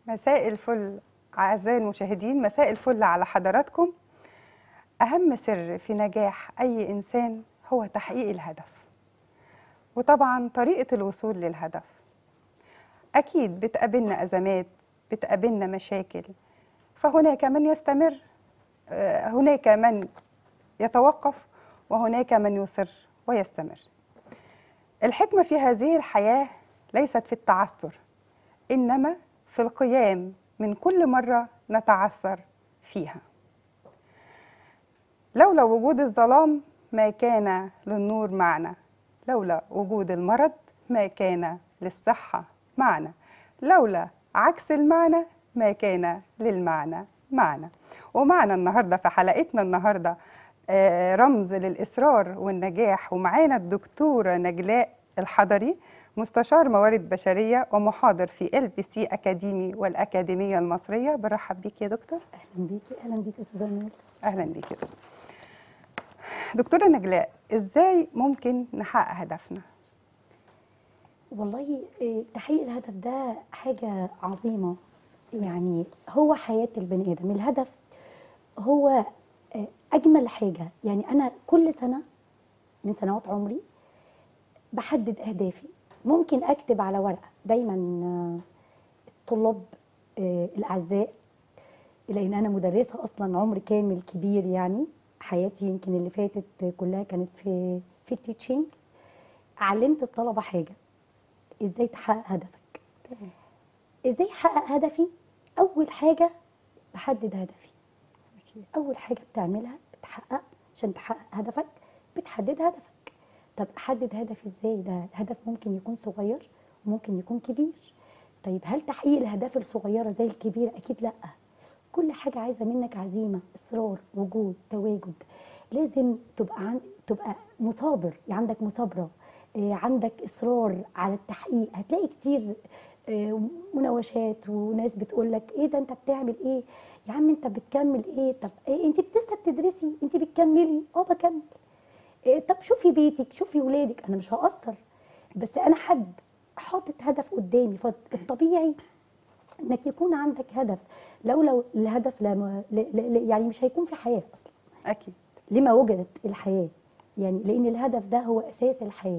مساء الفل أعزائي المشاهدين مساء الفل على حضراتكم أهم سر في نجاح أي إنسان هو تحقيق الهدف وطبعا طريقة الوصول للهدف أكيد بتقابلنا أزمات بتقابلنا مشاكل فهناك من يستمر آه، هناك من يتوقف وهناك من يصر ويستمر الحكمة في هذه الحياة ليست في التعثر إنما في القيام من كل مرة نتعثر فيها لولا وجود الظلام ما كان للنور معنى لولا وجود المرض ما كان للصحة معنى لولا عكس المعنى ما كان للمعنى معنى ومعنى النهاردة في حلقتنا النهاردة آه، رمز للإصرار والنجاح ومعانا الدكتورة نجلاء الحضري مستشار موارد بشرية ومحاضر في ال بي سي أكاديمي والأكاديمية المصرية برحب بيك يا دكتور اهلا بيكي اهلا بيكي استاذه امال أهلا بيك يا دكتور دكتورة نجلاء إزاي ممكن نحقق هدفنا؟ والله إيه، تحقيق الهدف ده حاجه عظيمه يعني هو حياه البني ادم الهدف هو آه، اجمل حاجه يعني انا كل سنه من سنوات عمري بحدد اهدافي ممكن اكتب على ورقه دايما آه، الطلاب آه، الاعزاء لان انا مدرسه اصلا عمر كامل كبير يعني حياتي يمكن اللي فاتت كلها كانت في في التيتشنج علمت الطلبه حاجه ازاي تحقق هدفك ازاي احقق هدفي اول حاجه بحدد هدفي اول حاجه بتعملها بتحقق عشان تحقق هدفك بتحدد هدفك طب احدد هدفي ازاي ده الهدف ممكن يكون صغير وممكن يكون كبير طيب هل تحقيق الاهداف الصغيره زي الكبيره اكيد لا كل حاجه عايزه منك عزيمه اصرار وجود تواجد لازم تبقى عن... تبقى مثابر يعني عندك مثابره آه، عندك اصرار على التحقيق هتلاقي كتير آه، مناوشات وناس بتقول لك ايه ده انت بتعمل ايه يا عم انت بتكمل ايه طب إيه انت لسه بتدرسي انت بتكملي اه بكمل إيه طب شوفي بيتك شوفي ولادك انا مش هقصر بس انا حد حاطط هدف قدامي فالطبيعي انك يكون عندك هدف لولا الهدف لما ل- ل- ل- يعني مش هيكون في حياه اصلا أكيد لما وجدت الحياه يعني لان الهدف ده هو اساس الحياه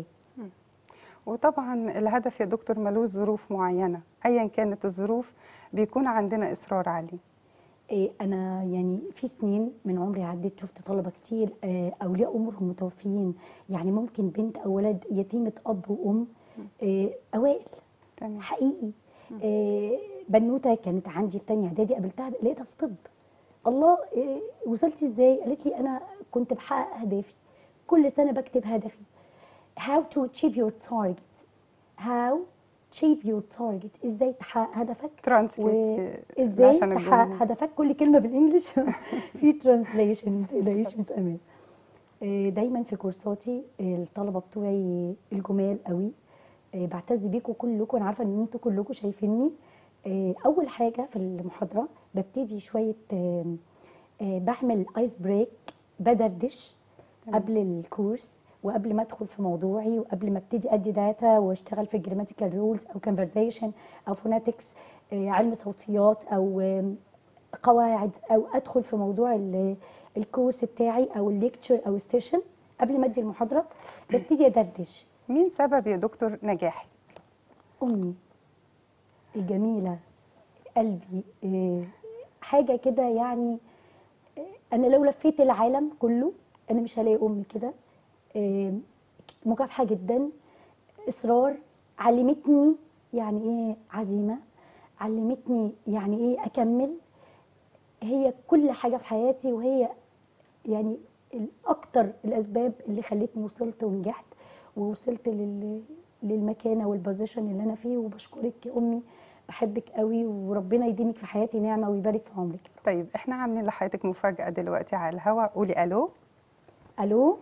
وطبعا الهدف يا دكتور ملوش ظروف معينة أيا كانت الظروف بيكون عندنا إصرار عليه إيه انا يعني في سنين من عمري عديت شفت طلبه كتير آه، اولياء امورهم متوفيين يعني ممكن بنت او ولد يتيمه اب وام آه، اوائل تمام حقيقي آه، بنوته كانت عندي في تانية اعدادي قابلتها لقيتها في طب الله آه، وصلتي ازاي قالت لي انا كنت بحقق اهدافي كل سنه بكتب هدفي how to achieve your target how achieve your target ازاي تحقق هدفك ترانسليت وازاي عشان تحقق الجمهور. هدفك كل كلمه بالانجلش في ترانسليشن ما تقلقيش مس امان آه، دايما في كورساتي آه، الطلبه بتوعي الجمال قوي آه، بعتز بيكم كلكم انا عارفه ان انتوا كلكم شايفيني آه، اول حاجه في المحاضره ببتدي شويه آه، آه، بعمل ايس بريك بدردش قبل الكورس وقبل ما ادخل في موضوعي وقبل ما ابتدي ادي داتا واشتغل في جراماتيكال رولز او كونفرزيشن او فوناتكس علم صوتيات او آم، قواعد او ادخل في موضوع ال- الكورس بتاعي او الليكتشر او السيشن قبل ما ادي المحاضره ببتدي ادردش مين سبب يا دكتور نجاحي؟ امي الجميله قلبي إيه، حاجه كده يعني إيه، انا لو لفيت العالم كله انا مش هلاقي امي كده إيه، مكافحه جدا اصرار علمتني يعني ايه عزيمه علمتني يعني ايه اكمل هي كل حاجه في حياتي وهي يعني الاكتر الاسباب اللي خلتني وصلت ونجحت ووصلت لل للمكانه والبوزيشن اللي انا فيه وبشكرك يا امي بحبك قوي وربنا يديمك في حياتي نعمه ويبارك في عمرك طيب احنا عاملين لحضرتك مفاجأة دلوقتي على الهوا قولي ألو الو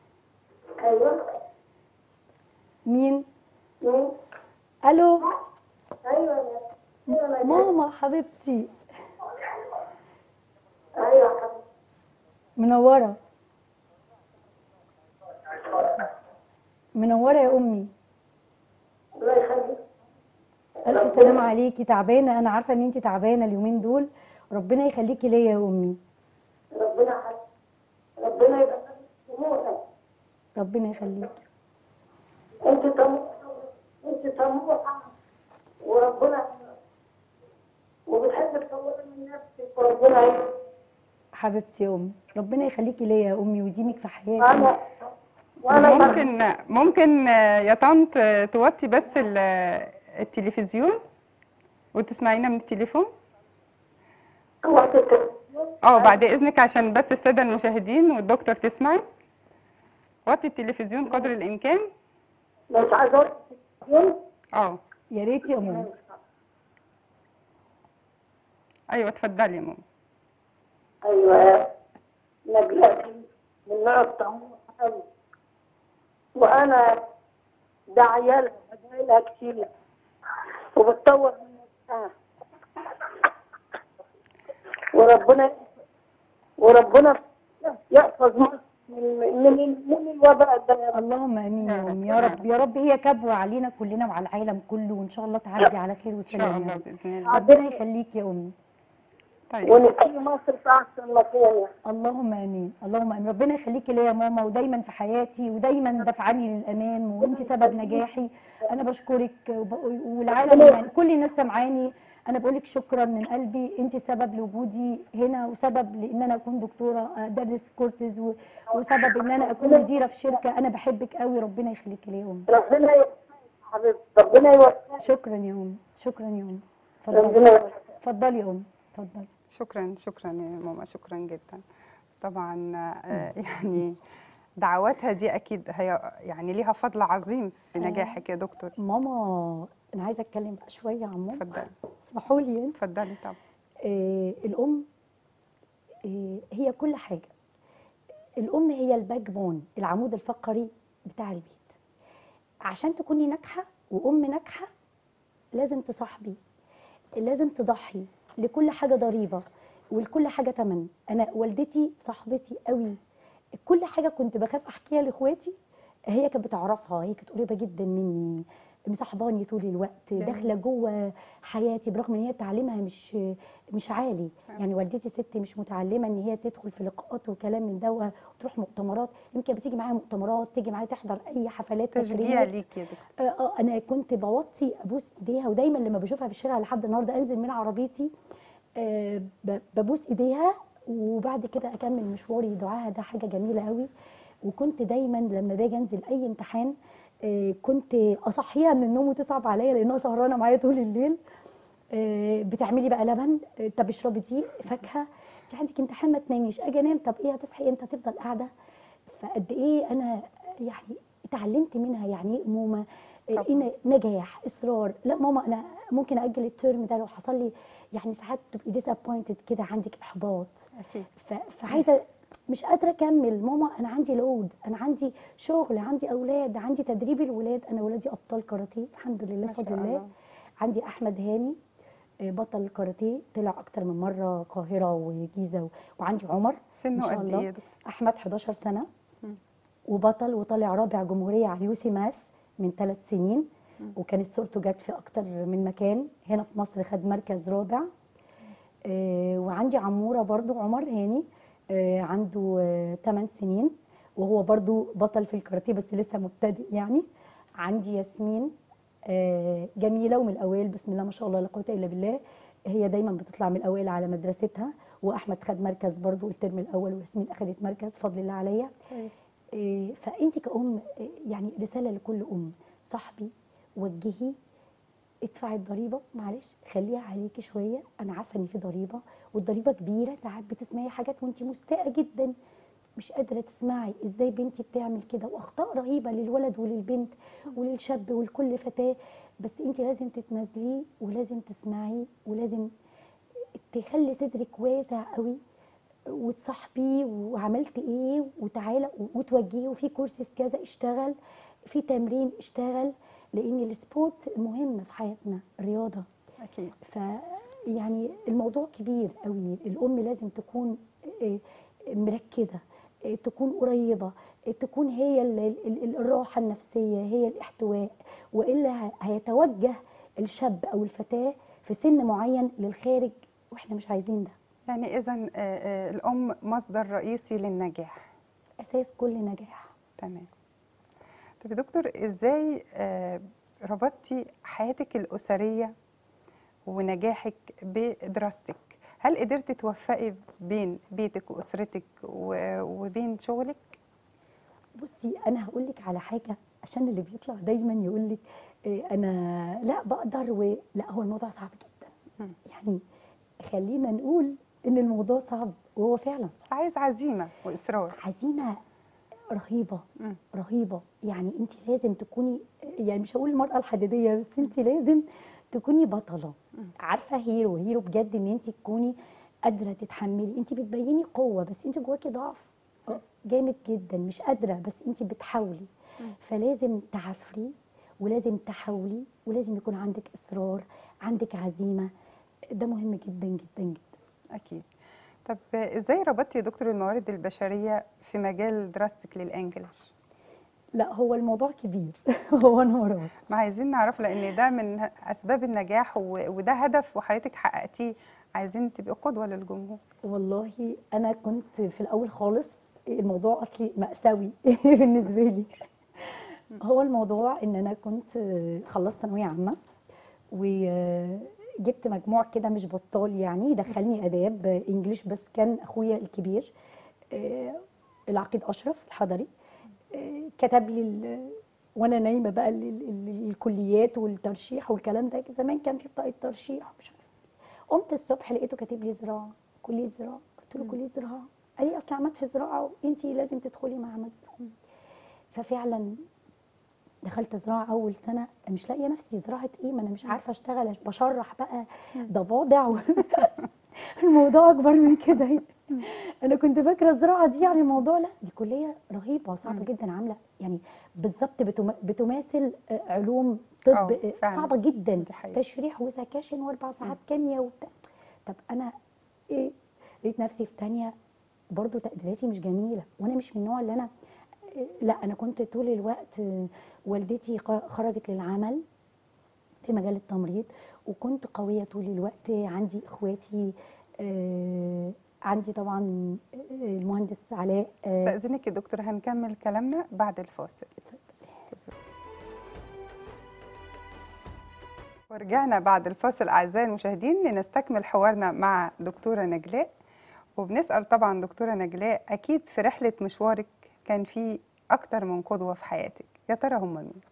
ايوه مين مين الو ايوه ايوه ماما حبيبتي ايوه حبيبي منوره منوره يا امي الله يخليك الف سلامه عليكي تعبانه انا عارفه ان انت تعبانه اليومين دول ربنا يخليكي ليا يا امي ربنا حد ربنا يبقى طموحك ربنا يخليكي انت طموحه انت طموحه وربنا وبتحب تطوري من نفسك وربنا يبقى حبيبتي يا امي ربنا يخليكي ليا يا امي ويديمك في حياتي انا وانا ممكن ممكن آه، يا طنط آه، توطي بس ال- التلفزيون وتسمعينا من التليفون وقت التلفزيون اه بعد اذنك عشان بس الساده المشاهدين والدكتور تسمعي وطي التلفزيون قدر الامكان مش عايزه اقول التلفزيون اه يا ريت يا ماما ايوه اتفضلي يا ماما ايوه نجلاء دي من نوع الطموح قوي وانا داعيه لها بدعي لها كتير وبتطور من نفسها وربنا وربنا يحفظ مصر من من من الوباء ده يا رب. اللهم امين يا امي يا رب يا رب هي كبوه علينا كلنا وعلى العالم كله وان شاء الله تعدي على خير ان شاء وسلام يا الله رب باذن الله ربنا يخليك يا امي طيب ونسي مصر في احسن مكان اللهم امين اللهم امين ربنا يخليكي ليا يا ماما ودايما في حياتي ودايما دفعني للامان وانت سبب نجاحي انا بشكرك وب- والعالم يعني كل الناس سامعاني انا بقول لك شكرا من قلبي انت سبب لوجودي هنا وسبب لان انا اكون دكتوره ادرس كورسز و- وسبب ان انا اكون مديره في شركه انا بحبك قوي ربنا يخليكي ليا يا امي ربنا يوفقك يا حبيبتي ربنا يوفقك شكرا يا امي شكرا يا امي اتفضلي ربنا يوفقك اتفضلي يا امي اتفضلي شكرا شكرا يا ماما شكرا جدا طبعا آه، يعني دعواتها دي اكيد هي يعني ليها فضل عظيم في نجاحك يا دكتور ماما انا عايزه اتكلم بقى شويه عن ماما اتفضلي اسمحوا لي انت اتفضلي طبعا آه، الأم آه، هي كل حاجة الأم هي الباك بون العمود الفقري بتاع البيت عشان تكوني ناجحة وأم ناجحة لازم تصاحبي لازم تضحي لكل حاجة ضريبة ولكل حاجة تمن أنا والدتي صاحبتي قوي كل حاجة كنت بخاف أحكيها لإخواتي هي كانت بتعرفها هي كانت قريبة جدا مني مصاحباني طول الوقت جميل. داخله جوه حياتي برغم ان هي تعليمها مش مش عالي يعني والدتي ست مش متعلمه ان هي تدخل في لقاءات وكلام من ده وتروح مؤتمرات يمكن بتيجي معايا مؤتمرات تيجي معايا تحضر اي حفلات تشجيع تكريمات ليك يا دكتور اه آه، انا كنت بوطي ابوس ايديها ودايما لما بشوفها في الشارع لحد النهارده انزل من عربيتي آه، ب- ببوس ايديها وبعد كده اكمل مشواري دعاها ده حاجه جميله قوي وكنت دايما لما باجي انزل اي امتحان آه، كنت اصحيها من النوم وتصعب عليا لانها سهرانه معايا طول الليل آه، بتعملي بقى لبن آه، طب اشربي دي فاكهه انت عندك امتحان ما تناميش اجي انام طب ايه هتصحي امتى تفضل قاعده فقد ايه انا يعني اتعلمت منها يعني ايه امومه آه، طبعاً. ايه ن- نجاح اصرار لا ماما انا ممكن اجل الترم ده لو حصل لي يعني ساعات تبقي ديسابوينتد كده عندك احباط اكيد ف- فعايزه مش قادره اكمل ماما انا عندي لود انا عندي شغل عندي اولاد عندي تدريب الولاد انا ولادي ابطال كاراتيه الحمد لله ما شاء بفضل الله الله. عندي احمد هاني آه، بطل كاراتيه طلع اكتر من مره القاهره وجيزه و- وعندي عمر سنه ما شاء قد الله. ايه يا دكتور احمد 11 سنه مم. وبطل وطالع رابع جمهوريه على اليوسي ماس من ثلاث سنين وكانت صورته جت في اكتر من مكان هنا في مصر خد مركز رابع آه، وعندي عموره برضو عمر هاني آه، عنده 8 سنين وهو برضو بطل في الكاراتيه بس لسه مبتدئ يعني عندي ياسمين آه، جميله ومن الاوائل بسم الله ما شاء الله لا قوه الا بالله هي دايما بتطلع من الاوائل على مدرستها واحمد خد مركز برضو الترم الاول وياسمين اخذت مركز فضل الله عليا كويس إيه، فانت كأم إيه، يعني رساله لكل ام صاحبي وجهي ادفعي الضريبه معلش خليها عليكي شويه انا عارفه ان في ضريبه والضريبه كبيره ساعات بتسمعي حاجات وانت مستاءه جدا مش قادره تسمعي ازاي بنتي بتعمل كده واخطاء رهيبه للولد وللبنت وللشاب ولكل فتاه بس انت لازم تتنازلي ولازم تسمعي ولازم تخلي صدرك واسع قوي وتصاحبي وعملت ايه وتعالى وتوجهي وفي كورسز كذا اشتغل في تمرين اشتغل لان السبورت مهم في حياتنا الرياضه اكيد ف يعني الموضوع كبير قوي الام لازم تكون آه، مركزه آه، تكون قريبه آه، تكون هي ال- ال- ال- الراحه النفسيه هي الاحتواء والا ه- هيتوجه الشاب او الفتاه في سن معين للخارج واحنا مش عايزين ده يعني اذا الام مصدر رئيسي للنجاح اساس كل نجاح تمام طب يا دكتور ازاي آه، ربطتي حياتك الاسريه ونجاحك بدراستك هل قدرتي توفقي بين بيتك واسرتك و- وبين شغلك بصي انا هقول لك على حاجه عشان اللي بيطلع دايما يقول لك إيه انا لا بقدر ولا هو الموضوع صعب جدا مم. يعني خلينا نقول ان الموضوع صعب وهو فعلا بس عايز عزيمه واصرار عزيمه رهيبه مم. رهيبه يعني انت لازم تكوني يعني مش هقول المراه الحديديه بس انت لازم تكوني بطله عارفه هيرو هيرو بجد ان انت تكوني قادره تتحملي انت بتبيني قوه بس انت جواكي ضعف آه، جامد جدا مش قادره بس انت بتحاولي فلازم تعافري ولازم تحاولي ولازم يكون عندك اصرار عندك عزيمه ده مهم جدا جدا جدا اكيد طب ازاي ربطتي يا دكتور الموارد البشريه في مجال دراستك للانجليش لا هو الموضوع كبير هو انا وراه ما عايزين نعرف لان ده من اسباب النجاح و- وده هدف وحضرتك حققتيه عايزين تبقي قدوه للجمهور والله انا كنت في الاول خالص الموضوع اصلي مأساوي بالنسبه لي هو الموضوع ان انا كنت خلصت ثانويه عامه وجبت مجموع كده مش بطال يعني دخلني اداب انجليش بس كان اخويا الكبير آه، العقيد اشرف الحضري آه، كتب لي ال- وانا نايمه بقى ال- ال- ال- الكليات والترشيح والكلام ده زمان كان في بطاقه ترشيح ومش عارفه قمت الصبح لقيته كاتب لي زراعه كليه زراعه قلت له كليه زراعه قال لي اصل عملت في زراعه وانت لازم تدخلي معهد زراعه ففعلا دخلت زراعه اول سنه مش لاقيه نفسي زراعه ايه ما انا مش عارفه اشتغل بشرح بقى ضفادع و... الموضوع اكبر من كده انا كنت فاكره الزراعه دي يعني موضوع لا دي كليه رهيبه صعبه جدا عامله يعني بالظبط بتم... بتماثل آه، علوم طب آه، آه، فعلا. صعبه جدا دي حقيقة. تشريح وسكاشن واربع ساعات كيمياء وبتاع طب انا ايه لقيت نفسي في تانية برضو تقديراتي مش جميله وانا مش من النوع اللي انا إيه، لا انا كنت طول الوقت آه، والدتي خ- خرجت للعمل في مجال التمريض وكنت قويه طول الوقت عندي اخواتي آه، عندي طبعا آه، المهندس علاء آه، استاذنك يا دكتور هنكمل كلامنا بعد الفاصل ورجعنا بعد الفاصل اعزائي المشاهدين لنستكمل حوارنا مع دكتوره نجلاء وبنسال طبعا دكتوره نجلاء اكيد في رحله مشوارك كان في اكتر من قدوه في حياتك يا ترى هم مين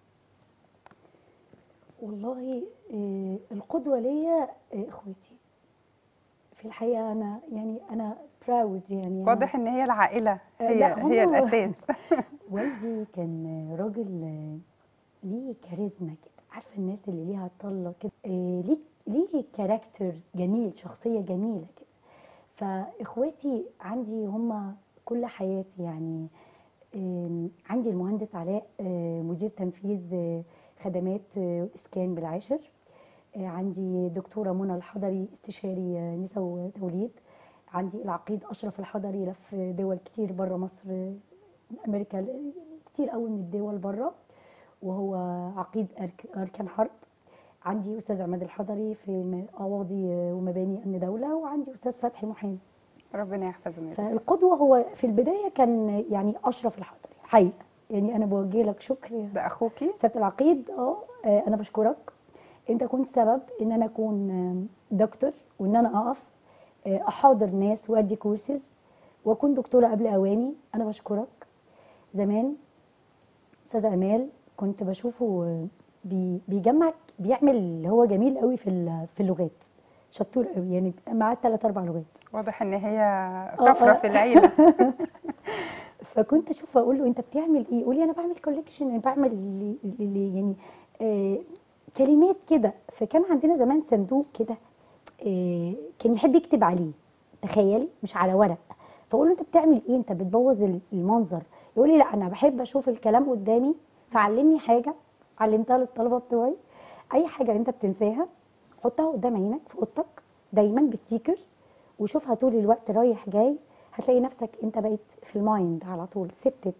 والله آه، القدوة ليا آه، اخواتي في الحقيقة أنا يعني أنا براود يعني أنا واضح ان هي العائله آه، هي لا، هي هو- الاساس والدي كان راجل آه، ليه كاريزما كده عارفة الناس اللي ليها طلة كده آه، ليه ليه كاركتر جميل شخصية جميلة كده فإخواتي عندي هم كل حياتي يعني آم، عندي المهندس علاء آه، مدير تنفيذ آه، خدمات آه، إسكان بالعاشر آه، عندي دكتورة منى الحضري استشاري آه، نساء وتوليد عندي العقيد أشرف الحضري لف دول كتير بره مصر آه، أمريكا يعني كتير قوي من الدول بره وهو عقيد أرك- أركان حرب عندي أستاذ عماد الحضري في م- قواضي آه، ومباني أمن دولة وعندي أستاذ فتحي محامي ربنا يحفظهم يا دكتور. فالقدوة هو في البداية كان يعني أشرف الحضري حقيقة يعني أنا بوجه لك شكر يا ده اخوكي سيادة العقيد اه آه، أنا بشكرك أنت كنت سبب إن أنا أكون آم، دكتور وإن أنا أقف آه، أحاضر ناس وأدي كورسز وأكون دكتورة قبل أواني أنا بشكرك زمان أستاذ أمال كنت بشوفه آه، بي بيجمع بيعمل اللي هو جميل قوي في ال- في اللغات شطور قوي يعني معاه ثلاث أربع لغات واضح ان هي آه، طفره آه. في العيله فكنت اشوف اقول له انت بتعمل ايه يقول لي انا بعمل كوليكشن انا بعمل اللي اللي يعني آه كلمات كده فكان عندنا زمان صندوق كده آه كان يحب يكتب عليه تخيلي مش على ورق فاقول له انت بتعمل ايه انت بتبوظ ال- المنظر يقول لي لا انا بحب اشوف الكلام قدامي فعلمني حاجه علمتها للطلبه بتوعي اي حاجه انت بتنساها حطها قدام عينك في اوضتك دايما بستيكر وشوفها طول الوقت رايح جاي هتلاقي نفسك انت بقيت في المايند على طول ثبتت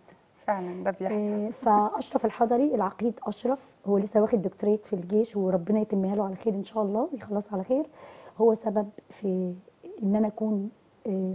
فعلا ده بيحصل آه، فاشرف الحضري العقيد اشرف هو لسه واخد دكتوراه في الجيش وربنا يتمها له على خير ان شاء الله ويخلص على خير هو سبب في ان انا اكون آه،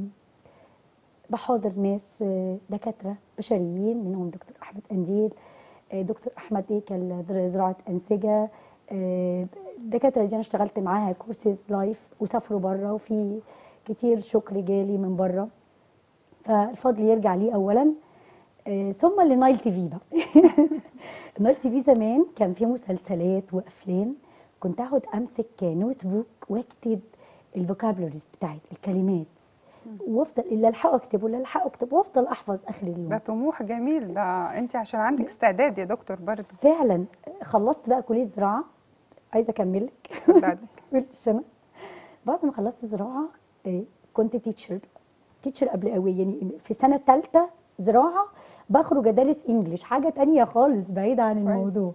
بحاضر ناس آه، دكاتره بشريين منهم دكتور احمد انديل آه، دكتور احمد ايكل زراعه انسجه آه، الدكاتره دي انا اشتغلت معاها كورسز لايف وسافروا بره وفي كتير شكر جالي من بره فالفضل يرجع لي اولا آه، ثم لنايل تي في بقى نايل تي في زمان كان في مسلسلات وافلام كنت اقعد امسك نوت بوك واكتب الفوكابلريز بتاعت الكلمات وافضل اللي الحق اكتب واللي الحق اكتب وافضل احفظ اخر اليوم ده طموح جميل ده انت عشان عندك استعداد يا دكتور برضه فعلا خلصت بقى كليه زراعه عايزه اكمل لك اتفضلي. كملتش انا بعد ما خلصت زراعه آه، كنت تيتشر تيتشر قبل قوي يعني في سنه ثالثه زراعه بخرج ادرس انجليش حاجه تانية خالص بعيده عن الموضوع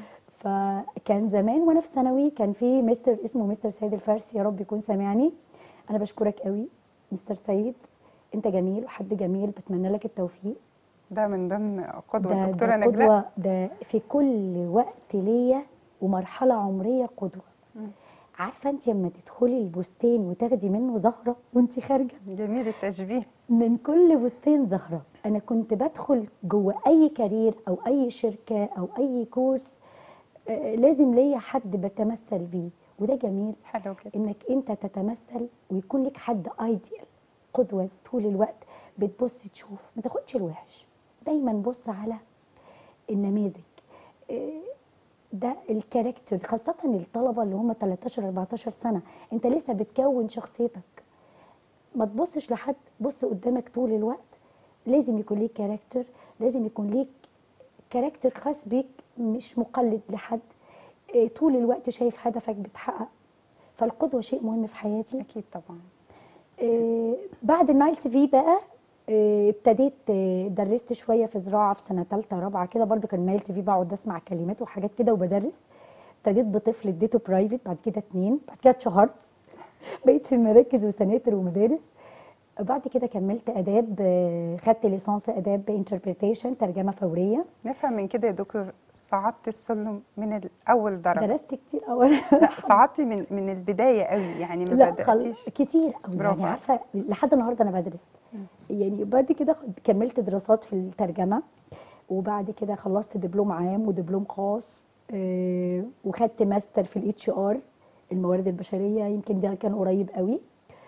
فكان زمان وانا في ثانوي كان في مستر اسمه مستر سيد الفارسي يا رب يكون سامعني انا بشكرك قوي مستر سيد انت جميل وحد جميل بتمنى لك التوفيق ده من ضمن قدوه ده, الدكتوره ده نجلاء قدوة ده في كل وقت ليا ومرحلة عمرية قدوة عارفة انت لما تدخلي البستان وتاخدي منه زهرة وانت خارجة جميل التشبيه من كل بستان زهرة أنا كنت بدخل جوه أي كارير أو أي شركة أو أي كورس آه، لازم ليا حد بتمثل بيه وده جميل حلو كده انك انت تتمثل ويكون لك حد ايديال قدوه طول الوقت بتبص تشوف ما تاخدش الوحش دايما بص على النماذج إيه، ده الكاركتر خاصة الطلبة اللي هم 13 14 سنة انت لسه بتكون شخصيتك ما تبصش لحد بص قدامك طول الوقت لازم يكون ليك كاركتر لازم يكون ليك كاركتر خاص بيك مش مقلد لحد إيه، طول الوقت شايف هدفك بتحقق فالقدوة شيء مهم في حياتي اكيد طبعا آه، بعد النايل تي في بقى آه، ابتديت آه، درست شويه في زراعه في سنه ثالثه رابعه كده برضو كان النايل تي في بقعد اسمع كلمات وحاجات كده وبدرس ابتديت بطفل اديته برايفت بعد كده اتنين بعد كده اتشهرت بقيت في مراكز وسناتر ومدارس بعد كده كملت اداب آه، خدت ليسانس اداب انتربريتيشن ترجمه فوريه نفهم من كده يا دكتور صعدت السلم من اول درجه درست كتير اول لا صعدتي من من البدايه قوي يعني ما لا خل... بداتيش كتير قوي برافو يعني عارفه لحد النهارده انا بدرس يعني بعد كده خد- كملت دراسات في الترجمه وبعد كده خلصت دبلوم عام ودبلوم خاص آه، وخدت ماستر في الاتش ار الموارد البشريه يمكن ده كان قريب قوي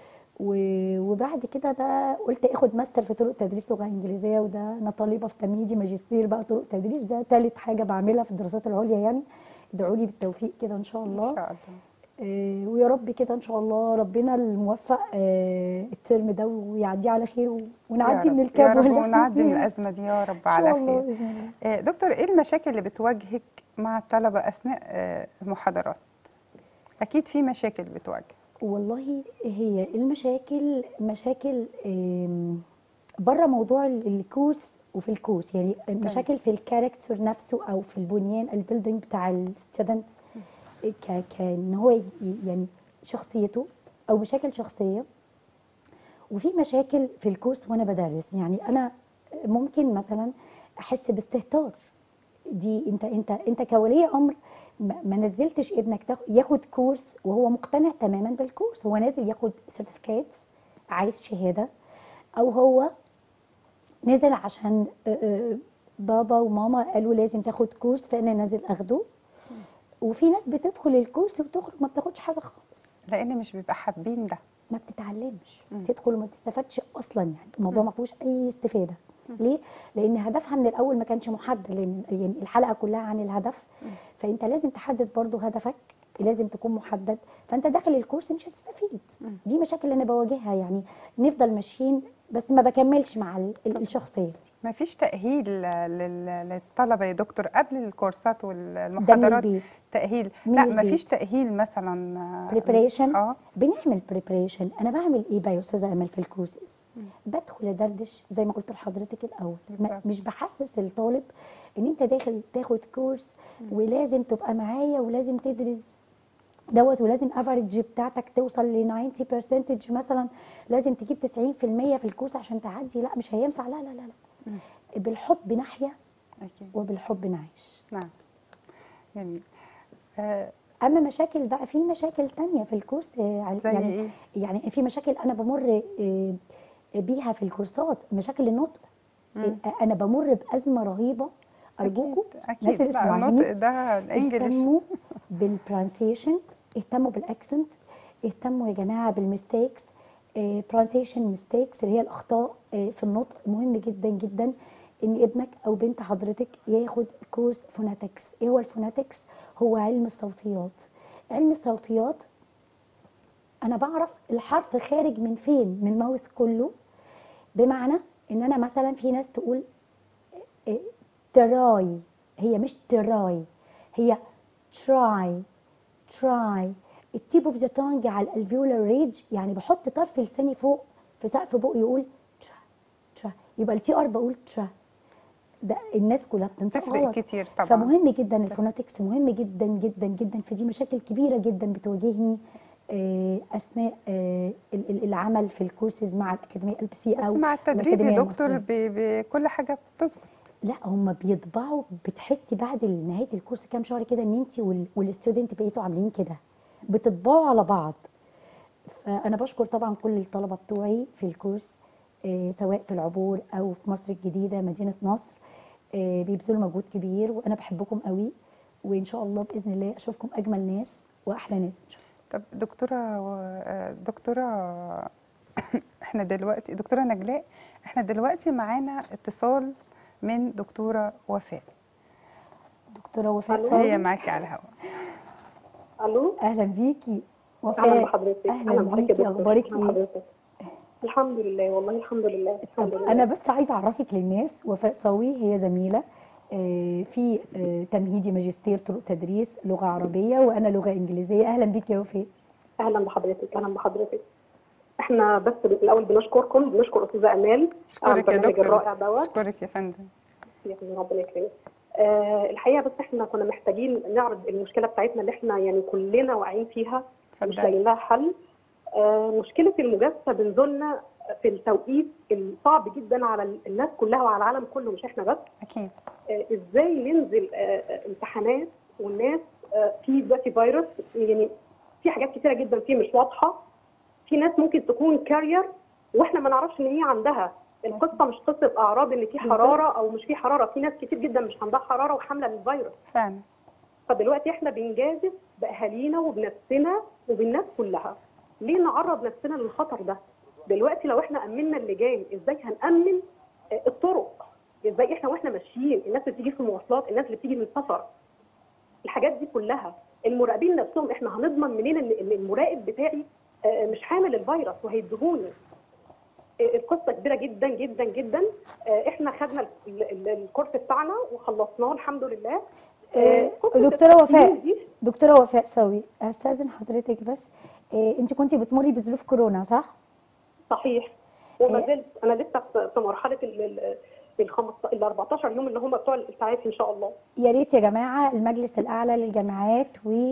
و- وبعد كده بقى قلت اخد ماستر في طرق تدريس لغه انجليزيه وده انا طالبه في تمهيدي ماجستير بقى طرق تدريس ده ثالث حاجه بعملها في الدراسات العليا يعني ادعوا لي بالتوفيق كده ان شاء الله ان شاء الله آه، ويا رب كده ان شاء الله ربنا الموفق آه، الترم ده ويعديه على خير و- ونعدي يا من رب- الكبوه يا رب اللي احنا ونعدي من فيها. الازمه دي يا رب ان شاء على الله خير باذن الله آه، دكتور ايه المشاكل اللي بتواجهك مع الطلبه اثناء آه، المحاضرات اكيد في مشاكل بتواجه والله هي المشاكل مشاكل بره موضوع ال- الكورس وفي الكورس يعني مشاكل في الكاركتر نفسه او في البنيان البيلدينج بتاع الستودنت ك كان هو ي- يعني شخصيته او مشاكل شخصيه وفي مشاكل في الكورس وانا بدرس يعني انا ممكن مثلا احس باستهتار دي انت انت انت كولي امر ما ما نزلتش ابنك تاخ- ياخد كورس وهو مقتنع تماما بالكورس هو نازل ياخد سيرتيفيكات عايز شهاده او هو نزل عشان آه، آه، بابا وماما قالوا لازم تاخد كورس فانا نازل اخده وفي ناس بتدخل الكورس وتخرج ما بتاخدش حاجه خالص لان مش بيبقى حابين ده ما بتتعلمش مم. تدخل وما تستفادش اصلا يعني الموضوع ما فيهوش اي استفاده ليه لان هدفها من الاول ما كانش محدد لان يعني الحلقه كلها عن الهدف فانت لازم تحدد برضو هدفك لازم تكون محدد فانت داخل الكورس مش هتستفيد دي مشاكل اللي انا بواجهها يعني نفضل ماشيين بس ما بكملش مع ال- ال- الشخصيه دي ما فيش تاهيل لل- للطلبه يا دكتور قبل الكورسات ده من والمحاضرات البيت تاهيل من لا ما البيت. فيش تاهيل مثلا آه، بريبريشن اه بنعمل بريبريشن انا بعمل ايه بقى يا استاذه امل في الكورسز بدخل ادردش زي ما قلت لحضرتك الاول ما بالظبط. مش بحسس الطالب ان انت داخل تاخد كورس ولازم تبقى معايا ولازم تدرس دوت ولازم افريج بتاعتك توصل ل 90% مثلا لازم تجيب 90% في الكورس عشان تعدي لا مش هينفع لا لا لا لا بالحب نحيا اكيد وبالحب نعيش نعم جميل آه اما مشاكل بقى في مشاكل تانية في الكورس آه، عل- زي يعني ايه يعني في مشاكل انا بمر آه، بيها في الكورسات مشاكل النطق مم. آه، انا بمر بازمه رهيبه ارجوكم اكيد الناس اللي لا النطق سامعين ده الانجليش اهتموا بالبرانسيشن اهتموا بالاكسنت اهتموا يا جماعه بالميستيكس برانسيشن ميستيكس اللي هي الاخطاء آه، في النطق مهم جدا جدا ان ابنك او بنت حضرتك ياخد كورس فوناتكس ايه هو الفوناتكس هو علم الصوتيات علم الصوتيات انا بعرف الحرف خارج من فين من الماوس كله بمعنى ان انا مثلا في ناس تقول إيه، تراي هي مش تراي هي تراي تراي التيب اوف ذا تونج على الالفيولار ريج يعني بحط طرف لساني فوق في سقف بقي يقول ترا ترا يبقى التي ار بقول ترا ده الناس كلها بتنطق تفرق غلط كتير طبعا فمهم جدا الفوناتكس مهم جدا جدا جدا فدي مشاكل كبيره جدا بتواجهني آه، اثناء آه، ال- ال- العمل في الكورسز مع الاكاديميه ال سي بس او مع التدريب الأكاديمية يا دكتور المصرية. ب- بكل حاجه بتظبط لا هم بيطبعوا بتحسي بعد نهايه الكورس كام شهر كده ان انت والستودنت بقيتوا عاملين كده بتطبعوا على بعض فانا بشكر طبعا كل الطلبه بتوعي في الكورس آه، سواء في العبور او في مصر الجديده مدينه نصر آه، بيبذلوا مجهود كبير وانا بحبكم قوي وان شاء الله باذن الله اشوفكم اجمل ناس واحلى ناس ان شاء الله طب دكتوره و- آه، دكتوره احنا دلوقتي دكتوره نجلاء احنا دلوقتي معانا اتصال من دكتوره وفاء دكتوره وفاء ألو. صالح هي معاكي على الهواء الو اهلا بيكي اهلا وفاء بحضرتك اهلا بحضرتك يا بيكي دكتور. اخبارك أهلاً ايه بحضرتك. الحمد لله والله الحمد لله الحمد طب لله انا بس عايزه اعرفك للناس وفاء صاوي هي زميله آه، في آه، تمهيدي ماجستير طرق تدريس لغه عربيه وانا لغه انجليزيه اهلا بيك يا وفاء اهلا بحضرتك اهلا بحضرتك احنا بس الاول بنشكركم بنشكر استاذه امال على اشكرك يا البرنامج دكتور الرائع دوت اشكرك يا فندم يعني ربنا يكرمك آه الحقيقه بس احنا كنا محتاجين نعرض المشكله بتاعتنا اللي احنا يعني كلنا واقعين فيها مش اتفضلي. لاقيين لها حل آه مشكله المجازفه بنزولنا في التوقيت الصعب جدا على الناس كلها وعلى العالم كله مش احنا بس اكيد آه، ازاي ننزل آه، آه، امتحانات والناس آه، في دلوقتي فيروس يعني في حاجات كتيره جدا فيه مش واضحه في ناس ممكن تكون كارير واحنا ما نعرفش ان هي عندها القصه مش قصه اعراض ان في بالظبط. حراره او مش في حراره في ناس كتير جدا مش عندها حراره وحامله للفيروس فعلا فدلوقتي احنا بنجازف باهالينا وبنفسنا وبالناس كلها ليه نعرض نفسنا للخطر ده دلوقتي لو احنا امنا اللجان ازاي هنامن آه، الطرق ازاي احنا واحنا ماشيين الناس اللي بتيجي في المواصلات الناس اللي بتيجي من السفر الحاجات دي كلها المراقبين نفسهم احنا هنضمن منين ان إن المراقب بتاعي آه، مش حامل الفيروس وهيديهوني آه، القصه كبيره جدا جدا جدا آه، احنا خدنا ال- ال- الكورس بتاعنا وخلصناه الحمد لله آه، قصة دكتوره وفاء التقييم دي دكتوره وفاء صاوي استاذن حضرتك بس آه، انت كنتي بتمري بظروف كورونا صح صحيح وما إيه؟ زلت انا لسه في في مرحله ال ال- ال 15 ال 14 يوم اللي هم بتوع الاسعاف ان شاء الله يا ريت يا جماعه المجلس الاعلى للجامعات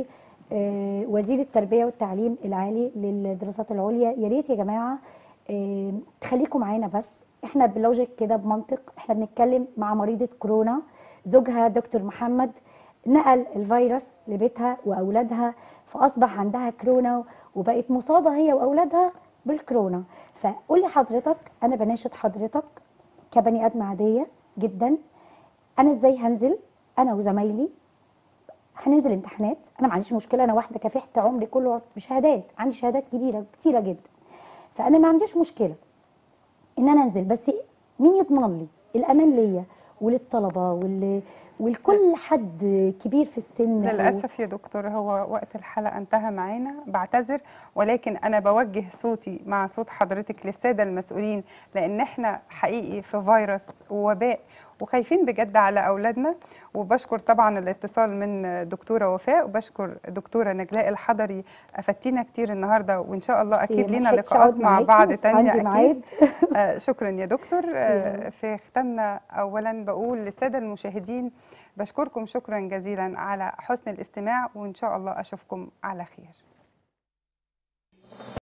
ووزير التربيه والتعليم العالي للدراسات العليا يا ريت يا جماعه آه، تخليكم معانا بس احنا بلوجيك كده بمنطق احنا بنتكلم مع مريضه كورونا زوجها دكتور محمد نقل الفيروس لبيتها واولادها فاصبح عندها كورونا وبقت مصابه هي واولادها بالكورونا فقول لي حضرتك انا بناشد حضرتك كبني ادم عاديه جدا انا ازاي هنزل انا وزمايلي هننزل امتحانات انا ما عنديش مشكله انا واحده كافحت عمري كله بشهادات عندي شهادات كبيره كتيره جدا فانا ما عنديش مشكله ان انا انزل بس مين يضمن لي الامان ليا وللطلبه وال... ولكل حد كبير في السن أو- للأسف يا دكتور هو وقت الحلقة انتهى معانا بعتذر ولكن أنا بوجه صوتي مع صوت حضرتك للسادة المسؤولين لأن احنا حقيقي في فيروس ووباء وخايفين بجد على أولادنا وبشكر طبعا الاتصال من دكتورة وفاء وبشكر دكتورة نجلاء الحضري أفدتينا كتير النهاردة وإن شاء الله بس أكيد ما لينا لحقتش لقاءات أقعد مع معاكي، بعض بس تانية عندي أكيد ميعاد. آه، شكرا يا دكتور آه، ميرسي. في ختامنا اولا بقول للساده المشاهدين بشكركم شكرا جزيلا على حسن الاستماع وان شاء الله اشوفكم على خير